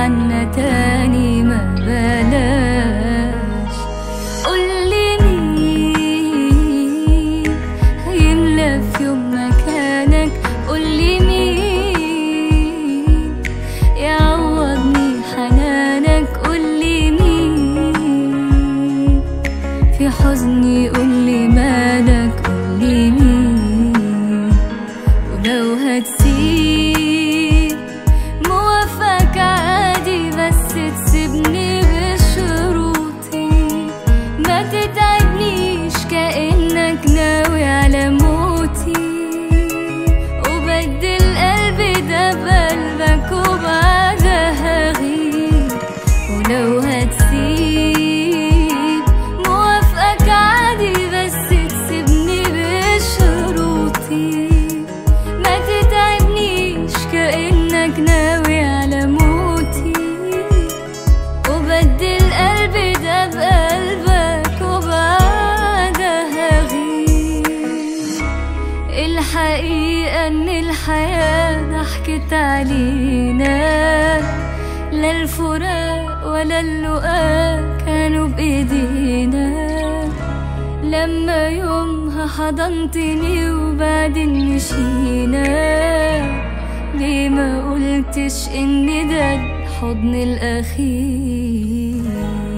عنا تاني ما بلاش قولي مين هيملى في يوم مكانك قولي مين يعوضني حنانك قولي مين في حزني قولي مالك قولي مين ولو هتسيب موافقك عادي بس تسيبني بشروطي ما تتعبنيش كأنك ناوي على موتي وبدل قلبي ده بقلبك وبعدها غيب ولو هتسيب موافقك عادي بس تسيبني بشروطي ما تتعبنيش كأنك ناوي على موتي وبدل قلبي ده بقلبك وبعدها غير الحقيقة إن الحياة ضحكت علينا لا الفراق ولا اللقاء كانوا بإيدينا لما يومها حضنتني وبعدين مشينا ليه ما قلتش إن ده الحضن الأخير